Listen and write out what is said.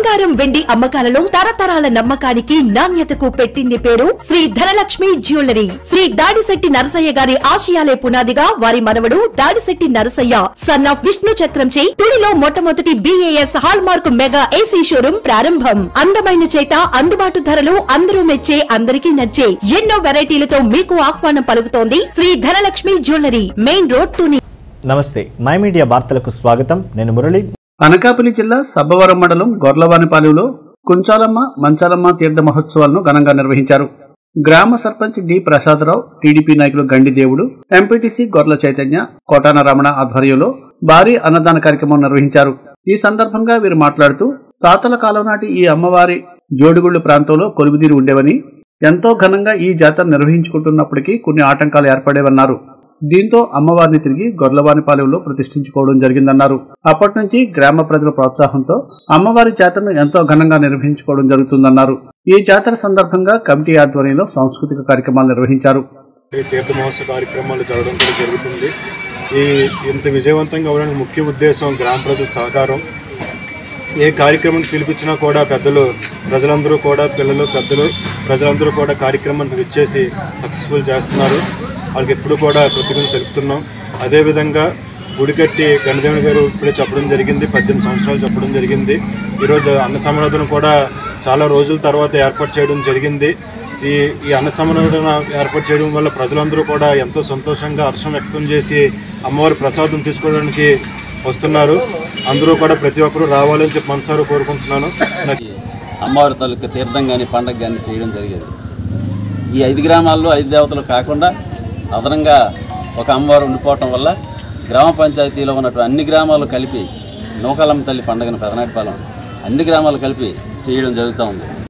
బంగారం వెండి అమ్మకాలలో తరతరాల నమ్మకానికి నాణ్యతకు పెట్టింది పేరు శ్రీ ధనలక్ష్మి జ్యువెలరీ శ్రీ దాడిశెట్టి నరసయ్య గారి ఆశయాలే పునాదిగా వారి మనవడు దాడిశెట్టి నరసయ్య సన్ ఆఫ్ విష్ణు చక్రంచే తుడిలో మొట్టమొదటి BAS hallmark mega AC showroom ప్రారంభం అందమైన చేత అందుబాటు ధరలు అందరూ మెచ్చే అందరికీ నచ్చే ఎన్నో వెరైటీలతో మీకు ఆహ్వానం పలుకుతోంది Sri Dhanalakshmi jewellery main road Tuni నమస్తే మై మీడియా వార్తలకు స్వాగతం నేను మురళి అనకాపల్లి జిల్లా సబ్బవరం మండలం గొర్లవానిపాలెంలో కుంచాలమ్మ మంచాలమ్మ తీర్థ మహోత్సవాలను ఘనంగా నిర్వహించారు గ్రామ సర్పంచ్ డి ప్రసాదరావు టీడీపీ నాయకులు గండి దేవుడు ఎంపీటీసీ గొర్ల చైతన్య కోటాన రమణ ఆధ్వర్యంలో భారీ అన్నదాన కార్యక్రమం నిర్వహించారు ఈ సందర్భంగా వీరు మాట్లాడుతూ తాతల కాలం నాటి ఈ అమ్మవారి జోడుగుళ్ళు ప్రాంతంలో కొలువుదీరి ఉండేవని ఎంతో ఘనంగా ఈ జాతర నిర్వహించుకుంటున్నప్పటికీ కొన్ని ఆటంకాలు ఏర్పడేవన్నారు దీంతో అమ్మవారిని తిరిగి గొర్లవానిపాలెంలో ప్రతిష్ఠించుకోవడం జరిగిందన్నారు అప్పటి నుంచి గ్రామ ప్రజల ప్రోత్సాహంతో అమ్మవారి జాతరను ఎంతో ఘనంగా నిర్వహించుకోవడం జరుగుతుందన్నారు ఈ జాతర సందర్భంగా కమిటీ ఆధ్వర్యంలో సాంస్కృతిక కార్యక్రమాలు నిర్వహించారు ఈ తీర్థ మహోత్సవ కార్యక్రమాలు జరగడం కూడా జరుగుతుంది ఈ ఇంత విజయవంతంగా అవడానికి ముఖ్య ఉద్దేశం గ్రామ ప్రజల సహకారం ఏ కార్యక్రమం పిలిపించినా కూడా పెద్దలు ప్రజలందరూ కూడా పిల్లలు పెద్దలు ప్రజలందరూ కూడా కార్యక్రమానికి విచ్చేసి సక్సెస్ఫుల్ చేస్తున్నారు వాళ్ళకి ఎప్పుడు కూడా కృతజ్ఞతలు తెలుపుతున్నాం అదేవిధంగా గుడికట్టి గణదేవుని గారు ఇప్పుడే చెప్పడం జరిగింది పద్దెనిమిది సంవత్సరాలు చెప్పడం జరిగింది ఈరోజు అన్న సమారాధన కూడా చాలా రోజుల తర్వాత ఏర్పాటు చేయడం జరిగింది ఈ ఈ అన్న సమారాధన ఏర్పాటు చేయడం వల్ల ప్రజలందరూ కూడా ఎంతో సంతోషంగా హర్షం వ్యక్తం చేసి అమ్మవారి ప్రసాదం తీసుకోవడానికి వస్తున్నారు అందరూ కూడా ప్రతి ఒక్కరూ రావాలని చెప్పి మనసారు కోరుకుంటున్నాను నాకు అమ్మవారి తాలూకా తీర్థం కానీ పండగ కానీ చేయడం జరిగేది ఈ ఐదు గ్రామాల్లో ఐదు దేవతలు కాకుండా అదనంగా ఒక అమ్మవారు ఉండిపోవటం వల్ల గ్రామ పంచాయతీలో ఉన్నటువంటి అన్ని గ్రామాలు కలిపి నూకాలమ్మ తల్లి పండుగను పెదనాటిపాలెం అన్ని గ్రామాలు కలిపి చేయడం జరుగుతూ ఉంది